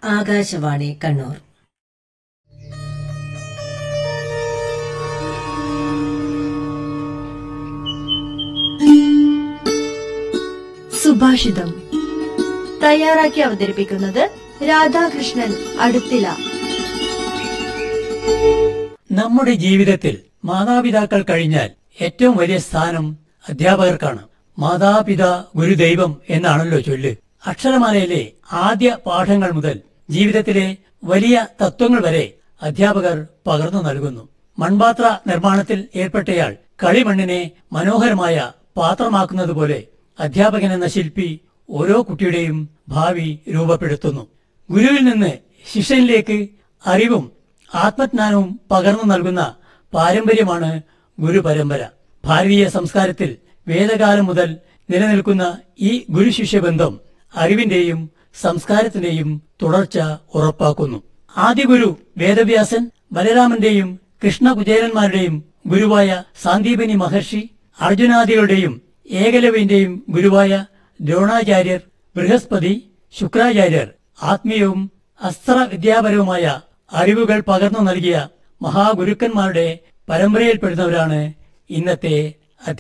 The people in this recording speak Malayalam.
ആകാശവാണി കണ്ണൂർ സുഭാഷിതം തയ്യാറാക്കി അവതരിപ്പിക്കുന്നത് രാധാകൃഷ്ണൻ അടുത്തില നമ്മുടെ ജീവിതത്തിൽ മാതാപിതാക്കൾ കഴിഞ്ഞാൽ ഏറ്റവും വലിയ സ്ഥാനം അധ്യാപകർക്കാണ് മാതാപിത ഗുരുദൈവം എന്നാണല്ലോ ചൊല്ല് അക്ഷരമാലയിലെ ആദ്യ പാഠങ്ങൾ മുതൽ ജീവിതത്തിലെ വലിയ തത്വങ്ങൾ വരെ അധ്യാപകർ പകർന്നു നൽകുന്നു മൺപാത്ര നിർമ്മാണത്തിൽ ഏർപ്പെട്ടയാൾ കളിമണ്ണിനെ മനോഹരമായ പാത്രമാക്കുന്നത് പോലെ അധ്യാപകൻ എന്ന ശില്പി ഓരോ കുട്ടിയുടെയും ഭാവി രൂപപ്പെടുത്തുന്നു ഗുരുവിൽ നിന്ന് ശിഷ്യനിലേക്ക് അറിവും ആത്മജ്ഞാനവും പകർന്നു നൽകുന്ന പാരമ്പര്യമാണ് ഗുരുപരമ്പര ഭാരതീയ സംസ്കാരത്തിൽ വേദകാലം മുതൽ നിലനിൽക്കുന്ന ഈ ഗുരുശിഷ്യ ബന്ധം അറിവിന്റെയും സംസ്കാരത്തിന്റെയും തുടർച്ച ഉറപ്പാക്കുന്നു ആദ്യ ഗുരു വേദവ്യാസൻ ബലരാമന്റെയും കൃഷ്ണകുചേരന്മാരുടെയും ഗുരുവായ സാന്ദീപനി മഹർഷി അർജുനാദികളുടെയും ഏകലവ്യന്റെയും ഗുരുവായ ദ്രോണാചാര്യർ ബൃഹസ്പതി ശുക്രാചാര്യർ ആത്മീയവും അസ്ത്രവിദ്യാപരവുമായ അറിവുകൾ പകർന്നു നൽകിയ മഹാഗുരുക്കന്മാരുടെ പരമ്പരയിൽപ്പെടുന്നവരാണ് ഇന്നത്തെ